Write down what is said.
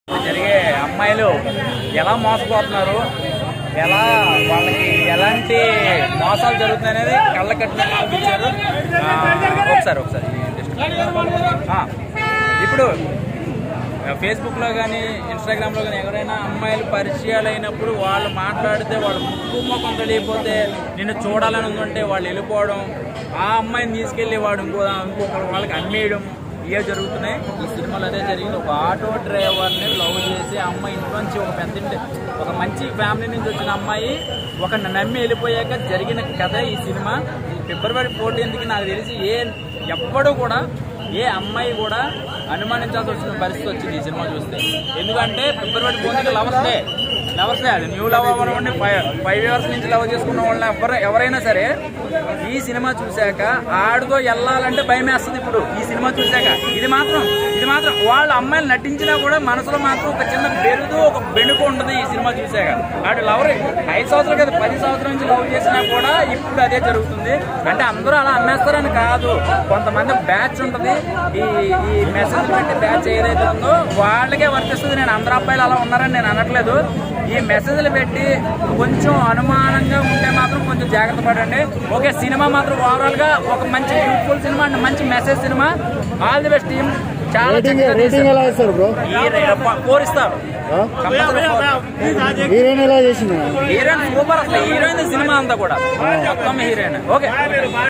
జరిగే అమ్మాయిలు ఎలా మోసపోతున్నారు ఎలా వాళ్ళకి ఎలాంటి మోసాలు జరుగుతున్నాయి అనేది కళ్ళ కట్టిన చూపించారు ఆ, ఒకసారి ఒకసారి ఆ, ఇప్పుడు ఫేస్బుక్లో కానీ ఇన్స్టాగ్రామ్లో కానీ ఎవరైనా అమ్మాయిలు పరిచయాలు అయినప్పుడు వాళ్ళు మాట్లాడితే వాళ్ళు ముక్కు ముఖం తెలియకపోతే నిన్ను చూడాలని ఉందంటే వాళ్ళు వెళ్ళిపోవడం ఆ అమ్మాయిని తీసుకెళ్ళి వాడు ఇంకో ఇంకొకరు వాళ్ళకి అమ్మేయడం ఇవే జరుగుతున్నాయి ఈ సినిమాలో అదే జరిగింది ఒక ఆటో డ్రైవర్ని లవ్ చేసి ఆ అమ్మాయి ఇంటి నుంచి ఒక పెద్ద ఇంటి ఒక మంచి ఫ్యామిలీ నుంచి వచ్చిన అమ్మాయి ఒక నమ్మి వెళ్ళిపోయాక జరిగిన కథ ఈ సినిమా ఫిబ్రవరి ఫోర్టీన్త్కి నాకు తెలిసి ఏ ఎప్పుడూ కూడా ఏ అమ్మాయి కూడా అనుమానించాల్సి వచ్చిన పరిస్థితి వచ్చింది ఈ సినిమా చూస్తే ఎందుకంటే February fourteenth lovers day lovers day అది న్యూ లవ్ అవ్వనివ్వండి ఫైవ్ ఫైవ్ ఇయర్స్ నుంచి లవ్ చేసుకున్న వాళ్ళని ఎవరు ఎవరైనా సరే ఈ సినిమా చూశాక ఆడితో వెళ్ళాలంటే భయం వేస్తుంది ఇప్పుడు ఈ సినిమా చూశాక ఇది మాత్రం ఇది మాత్రం వాళ్ళ అమ్మాయిలు నటించినా కూడా మనసులో మాత్రం ఒక చిన్న బెరుదు ఒక బెణుకు ఉంటుంది ఈ సినిమా చూశాక ఆడు లవర్ ఐదు సంవత్సరాలు కదా పది సంవత్సరాల నుంచి లవ్ చేసినా కూడా ఇప్పుడు అదే జరుగుతుంది అంటే అందరూ అలా అమ్మేస్తారని కాదు కొంతమంది బ్యాచ్ ఉంటుంది ఈ ఈ మెసేజ్ పెట్టి బ్యాచ్ ఏదైతే ఉందో వాళ్ళకే వర్తిస్తుంది నేను అందరు అబ్బాయిలు అలా ఉన్నారని నేను అనట్లేదు ఈ మెసేజ్లు పెట్టి కొంచెం అనుమానంగా ఉంటే మాత్రం కొంచెం జాగ్రత్త పడండి ఓకే సినిమా మాత్రం ఓవరాల్ గా ఒక మంచి బ్యూటిఫుల్ సినిమా అండ్ మంచి message cinema all the best team చాలా రేటింగ్ చక్కగా రేటింగ్ తీశారు. ఎలా ఇస్తారు బ్రో ఈ రే- ప- పోరిస్తారు ఆ? కంపల్సరీ పోరు. హీరోయిన్ ఎలా చేసింది హీరోయిన్ సూపర్ అసలు హీరోయిన్ సినిమా అంతా కూడా మొత్తం హీరోయిన్ ఓకే